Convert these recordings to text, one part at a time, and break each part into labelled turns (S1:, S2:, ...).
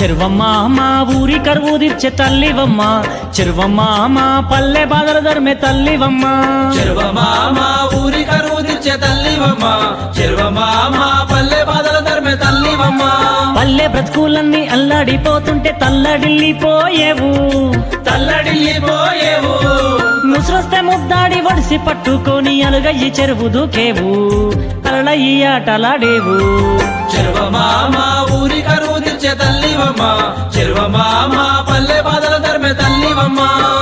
S1: చెరువమ్మ మా ఊరి కరువు తీర్చే తల్లివమ్మ చెరువమ్మ మా పల్లె బాధల ధర్మే తల్లివమ్మ
S2: చెరువమా మా ఊరి కరువు తెచ్చే తల్లివమ్మ చెరువమా మా పల్లె బాధల ధర్మే తల్లివమ్మ
S1: పల్లె బ్రతుకులన్నీ అల్లాడిపోతుంటే తల్లడిల్లిపోయేవు
S2: తల్లడిల్లిపోయేవు
S1: ముసురొస్తే ముద్దాడి వడిసి పట్టుకొని అలుగయ్యి చెరువు దూకేవు అలలయ్యి ఆటలాడేవు
S2: చెరువమా మా ఊరి కరువు తెచ్చే తల్లివమ్మ చెరువమా మా పల్లె బాధల ధర్మే తల్లివమ్మ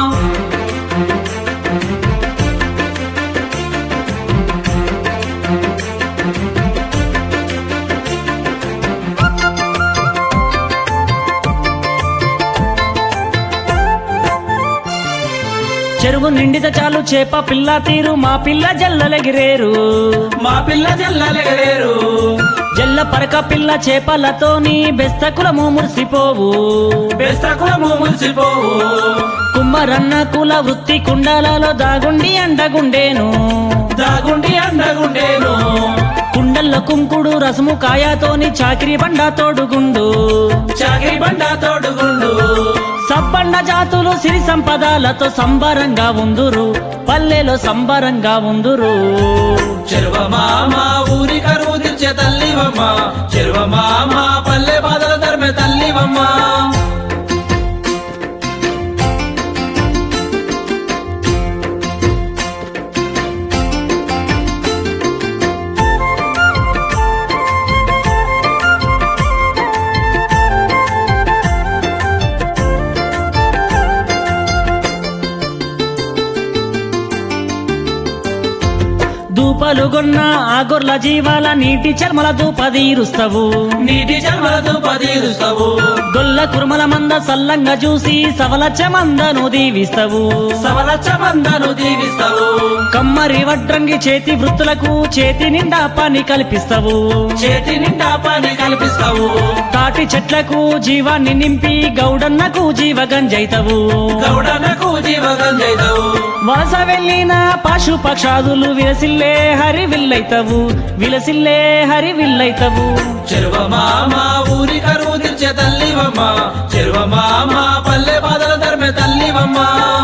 S1: చెరువు నిండిత చాలు చేప పిల్ల తీరు మా పిల్ల జల్లలెగిరేరు
S2: మా పిల్ల జల్లలెగరేరు
S1: జల్ల పరక పిల్ల చేపలతోని బెస్తకులము మురిసిపోవు
S2: బెస్తకులము మురిసిపోవు
S1: కుమ్మరన్న కుల వృత్తి కుండలలో దాగుండి అండగుండేను
S2: దాగుండి అండగుండేను
S1: కుండల్లో కుంకుడు రసము కాయతోని చాకిరి బండ తోడుగుండు
S2: చాకిరి బండ తోడుగుండు
S1: సబ్బండ జాతులు సిరి సంపదలతో సంబరంగా ఉందురు పల్లెలో సంబరంగా ఉందురు
S2: చెరువమా మా ఊరి కరువు తెచ్చే తల్లివమ్మ చెరువమా మా పల్లె బాధల ధర్మే తల్లివమ్మ
S1: దూపలు గొన్న ఆ గొర్ల జీవాల నీటి చర్మల దూపదీరుస్తవు
S2: నీటి జన్మలతో పదీరుస్తావు
S1: గొల్ల కురుమల మంద సల్లంగా చూసి సవలచ్చ మందను దీవిస్తవు
S2: సవలచ్చ మందను దీవిస్తావు
S1: కమ్మరి వడ్రంగి చేతి వృత్తులకు చేతి నిండా పని కల్పిస్తవు
S2: చేతి నిండా పని కల్పిస్తావు
S1: తాటి చెట్లకు జీవాన్ని నింపి గౌడన్నకు జీవ గంజైతవు
S2: గౌడనకు జీవగంజైతావు
S1: వలస వెళ్ళిన పశు పక్షాదులు విలసిల్లే హరి విల్లైతవు విలసిల్లే హరి విల్లైతవు
S2: చెరువమా మా ఊరి కరువు తెచ్చే తల్లివమ్మ చెరువమా మా పల్లె బాధల ధర్మే తల్లివమ్మ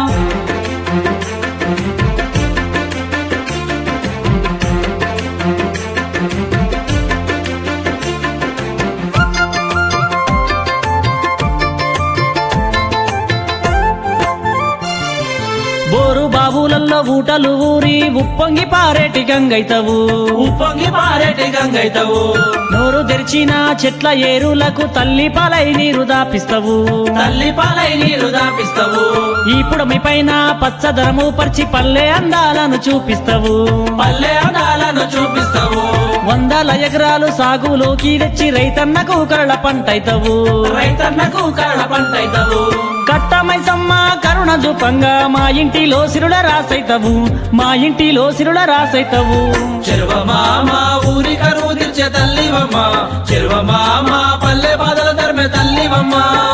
S1: బోరు బావులల్లో ఊటలు ఊరి ఉప్పొంగి పారేటి గంగైతవు
S2: ఉప్పొంగి పారేటి గంగైతావు
S1: నోరు తెరిచిన చెట్ల ఏరులకు తల్లి పాలై నీరు దాపిస్తవు
S2: తల్లి పాలై నీరు దాపిస్తావు
S1: ఇప్పుడు మీ పైన పచ్చదరము పరిచి పల్లె అందాలను చూపిస్తవు
S2: పల్లె అందాలను చూపిస్తావు
S1: వందల ఎకరాలు సాగులోకి తెచ్చి రైతన్నకు కరళ పంటైతవు
S2: రైతన్నకు కళ్ళ పంటైతావు
S1: కట్టమై సమ్మ కరుణ జూపంగా మా ఇంటిలో సిరుల రాసైతవు మా ఇంటిలో సిరుల రాసైతవు
S2: చెరువమా మా ఊరి కరువు తెచ్చే తల్లివమ్మ చెరువమా మా పల్లె బాధల ధర్మే తల్లివమ్మ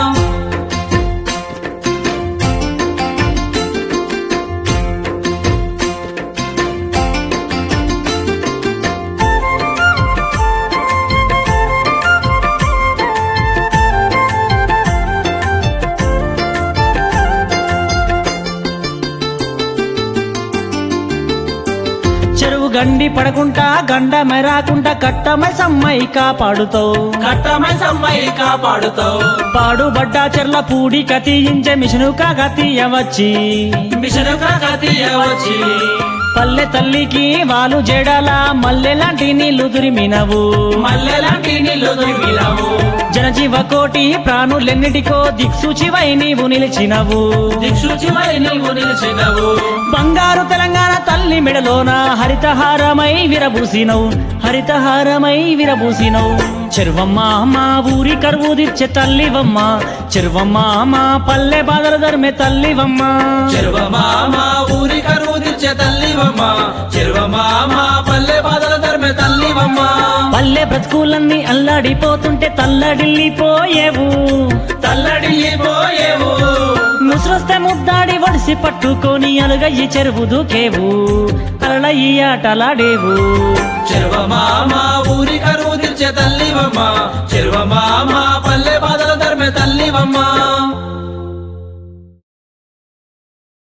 S1: చెరువు గండి పడకుంటా గండమై రాకుండా కట్టమై సమ్మై కాపాడుతావు
S2: కట్టమై సమ్మయి కాపాడుతావు
S1: పాడుబడ్డ చెర్ల పూడి కతీయించే మిషను కాకతీయవచ్చి
S2: మిషన్ కాకతీయ వచ్చి
S1: పల్లె తల్లికి వాలు జడల మల్లెలాంటి నీళ్లు దురిమినవు
S2: మల్లెలాంటి నీళ్లు దుర్మిలావు
S1: జనజీవ కోటి ప్రాణులెన్నిటికో దిక్సూచివై నీవు నిలిచినవు
S2: దిక్షుచివై నీవు నిలిచినవు
S1: బంగారు తెలంగాణ తల్లి మెడలోన హరితహారమై విరబూసినవు హరితహారమై విరబూసినవు చెరువమ్మ మా ఊరి కరువు తీర్చే తల్లివమ్మ చెరువమ్మ మా పల్లె బాధల ధర్మే తల్లివమ్మ
S2: చెరువమా మా ఊరి కరువు తెచ్చే తల్లివమ్మ చెరువమా మా పల్లె బాధల ధర్మే తల్లివమ్మ
S1: పల్లె బ్రతుకులన్నీ అల్లాడిపోతుంటే తల్లడిల్లిపోయేవు
S2: తల్లడిల్లిపోయేవు
S1: ముసురొస్తే ముద్దాడి వడిసి పట్టుకొని అలుగయ్యి చెరువు దూకేవు అలలయ్యి ఆటలాడేవు
S2: చెరువమామ ఊరి కరువు తీర్చే తల్లివమ్మ చెరువమామ పల్లె బాధలు ధర్మే తల్లివమ్మ